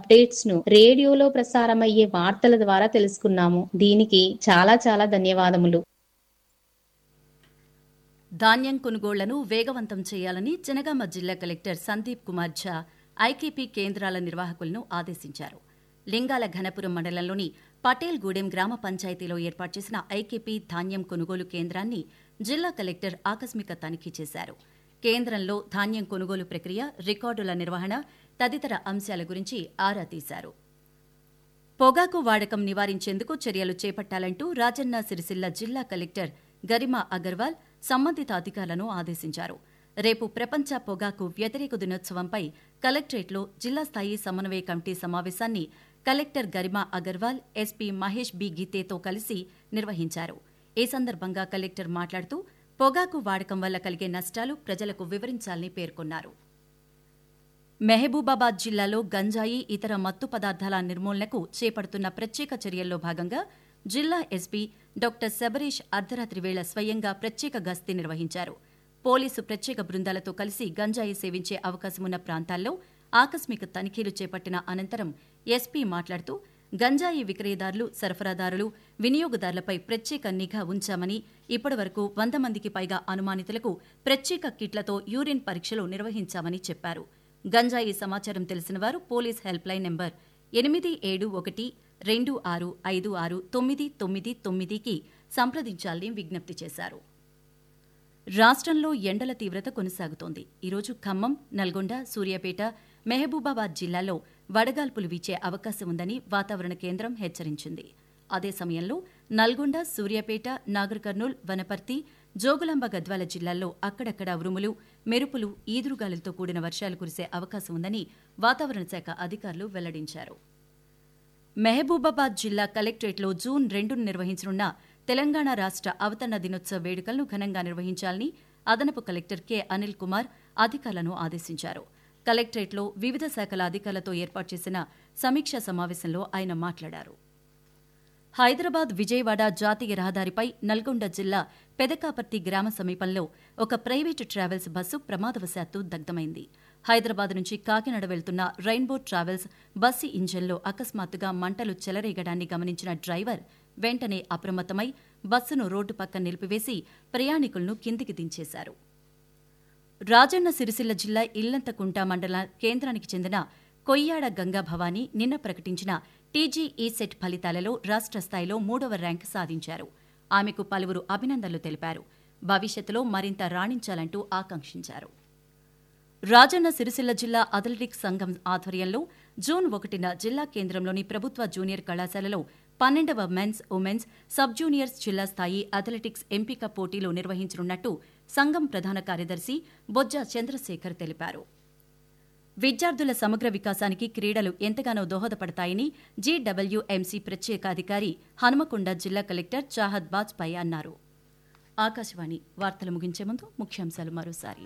updates ను రేడియోలో ప్రసారమయ్యే వార్తల ద్వారా తెలుసుకున్నాము దీనికి చాలా చాలా ధన్యవాదములు ధాన్యం కొనుగోళ్లను వేగవంతం చేయాలని జనగామ జిల్లా కలెక్టర్ సందీప్ కుమార్ ఝా ఐకేపీ కేంద్రాల నిర్వాహకులను ఆదేశించారు లింగాల ఘనపురం మండలంలోని పటేల్ గూడెం గ్రామ పంచాయతీలో ఏర్పాటు చేసిన ఐకేపీ ధాన్యం కొనుగోలు కేంద్రాన్ని జిల్లా కలెక్టర్ ఆకస్మిక తనిఖీ చేశారు కేంద్రంలో ధాన్యం కొనుగోలు ప్రక్రియ రికార్డుల నిర్వహణ తదితర అంశాల గురించి ఆరా తీశారు పొగాకు వాడకం నివారించేందుకు చర్యలు చేపట్టాలంటూ రాజన్న సిరిసిల్ల జిల్లా కలెక్టర్ గరిమా అగర్వాల్ సంబంధిత అధికారులను ఆదేశించారు రేపు ప్రపంచ పొగాకు వ్యతిరేక దినోత్సవంపై కలెక్టరేట్లో జిల్లా స్థాయి సమన్వయ కమిటీ సమావేశాన్ని collector Garima Agarwal SP Mahesh B గీతేతో కలిసి నిర్వహించారు ఈ సందర్భంగా కలెక్టర్ మాట్లాడుతూ పొగాకు వాడకం వల్ల కలిగే నష్టాలు ప్రజలకు వివరించాలని పేర్కొన్నారు మెహబూబాబాద్ జిల్లాలో గంజాయి ఇతర మత్తు పదార్థాల నిర్మూలనకు చేపడుతున్న ప్రత్యేక చర్యల్లో భాగంగా జిల్లా ఎస్పీ డాక్టర్ శబరీష్ అర్ధరాత్రి వేళ స్వయంగా ప్రత్యేక గస్తీ నిర్వహించారు పోలీసు ప్రత్యేక బృందాలతో కలిసి గంజాయి సేవించే అవకాశమున్న ప్రాంతాల్లో ఆకస్మిక తనిఖీలు చేపట్టిన అనంతరం ఎస్పీ మాట్లాడుతూ గంజాయి విక్రయదారులు సరఫరాదారులు వినియోగదారులపై ప్రత్యేక నిఘా ఉంచామని ఇప్పటివరకు వంద మందికి పైగా అనుమానితులకు ప్రత్యేక కిట్లతో యూరిన్ పరీక్షలు నిర్వహించామని చెప్పారు గంజాయి సమాచారం తెలిసిన వారు పోలీస్ హెల్ప్ లైన్ నెంబర్ ఎనిమిది ఏడు ఒకటి రెండు ఆరు ఐదు ఆరు తొమ్మిది తొమ్మిది తొమ్మిదికి సంప్రదించాలని విజ్ఞప్తి చేశారు రాష్ట్రంలో ఎండల తీవ్రత కొనసాగుతోంది ఈరోజు ఖమ్మం నల్గొండ సూర్యాపేట మెహబూబాబాద్ జిల్లాల్లో వడగాల్పులు వీచే అవకాశం ఉందని వాతావరణ కేంద్రం హెచ్చరించింది అదే సమయంలో నల్గొండ సూర్యాపేట నాగర్ కర్నూల్ వనపర్తి జోగులాంబ గద్వాల జిల్లాల్లో అక్కడక్కడ ఉరుములు మెరుపులు ఈదురుగాలులతో కూడిన వర్షాలు కురిసే అవకాశం ఉందని వాతావరణ శాఖ అధికారులు వెల్లడించారు మెహబూబాబాద్ జిల్లా కలెక్టరేట్లో జూన్ రెండును నిర్వహించనున్న తెలంగాణ రాష్ట్ర అవతరణ దినోత్సవ వేడుకలను ఘనంగా నిర్వహించాలని అదనపు కలెక్టర్ కె అనిల్ కుమార్ అధికారులను ఆదేశించారు కలెక్టరేట్లో వివిధ శాఖల అధికారులతో ఏర్పాటు చేసిన సమీక్షా సమావేశంలో ఆయన మాట్లాడారు హైదరాబాద్ విజయవాడ జాతీయ రహదారిపై నల్గొండ జిల్లా పెదకాపర్తి గ్రామ సమీపంలో ఒక ప్రైవేటు ట్రావెల్స్ బస్సు ప్రమాదవశాత్తు దగ్ధమైంది హైదరాబాద్ నుంచి కాకినాడ వెళ్తున్న రెయిన్బో ట్రావెల్స్ బస్సు ఇంజన్లో అకస్మాత్తుగా మంటలు చెలరేగడాన్ని గమనించిన డ్రైవర్ వెంటనే అప్రమత్తమై బస్సును రోడ్డు పక్కన నిలిపివేసి ప్రయాణికులను కిందికి దించేశారు రాజన్న సిరిసిల్ల జిల్లా ఇల్లంతకుంట మండల కేంద్రానికి చెందిన కొయ్యాడ గంగా భవానీ నిన్న ప్రకటించిన టీజీఈ సెట్ ఫలితాలలో రాష్ట్ర స్థాయిలో మూడవ ర్యాంకు సాధించారు ఆమెకు పలువురు అభినందనలు తెలిపారు భవిష్యత్తులో మరింత రాణించాలంటూ ఆకాంక్షించారు రాజన్న సిరిసిల్ల జిల్లా అథ్లెటిక్స్ సంఘం ఆధ్వర్యంలో జూన్ ఒకటిన జిల్లా కేంద్రంలోని ప్రభుత్వ జూనియర్ కళాశాలలో పన్నెండవ మెన్స్ ఉమెన్స్ సబ్ జూనియర్స్ జిల్లా స్థాయి అథ్లెటిక్స్ ఎంపిక పోటీలు నిర్వహించనున్నట్టు సంఘం ప్రధాన కార్యదర్శి బొజ్జ చంద్రశేఖర్ తెలిపారు విద్యార్థుల సమగ్ర వికాసానికి క్రీడలు ఎంతగానో దోహదపడతాయని జీడబ్ల్యూఎంసీ ప్రత్యేక అధికారి హనుమకొండ జిల్లా కలెక్టర్ చాహద్ బాజ్పాయ్ అన్నారు ఆకాశవాణి వార్తలు ముగించే ముందు ముఖ్యాంశాలు మరోసారి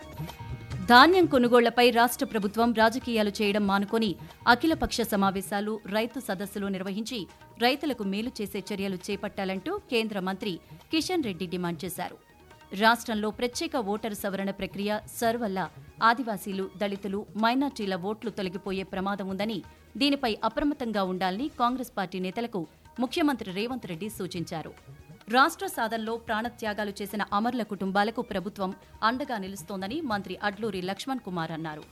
ధాన్యం కొనుగోళ్లపై రాష్ట్ర ప్రభుత్వం రాజకీయాలు చేయడం మానుకొని అఖిలపక్ష సమావేశాలు రైతు సదస్సులు నిర్వహించి రైతులకు మేలు చేసే చర్యలు చేపట్టాలంటూ కేంద్ర మంత్రి కిషన్ రెడ్డి డిమాండ్ చేశారు రాష్ట్రంలో ప్రత్యేక ఓటరు సవరణ ప్రక్రియ సర్ వల్ల ఆదివాసీలు దళితులు మైనార్టీల ఓట్లు తొలగిపోయే ప్రమాదం ఉందని దీనిపై అప్రమత్తంగా ఉండాలని కాంగ్రెస్ పార్టీ నేతలకు ముఖ్యమంత్రి రేవంత్ రెడ్డి సూచించారు రాష్ట్ర సాధనలో ప్రాణత్యాగాలు చేసిన అమరుల కుటుంబాలకు ప్రభుత్వం అండగా నిలుస్తోందని మంత్రి అడ్లూరి లక్ష్మణ్ కుమార్ అన్నారు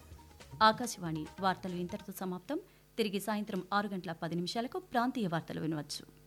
ఆకాశవాణి వార్తలు ఇంతటితో సమాప్తం తిరిగి సాయంత్రం ఆరు గంటల పది నిమిషాలకు ప్రాంతీయ వార్తలు వినవచ్చు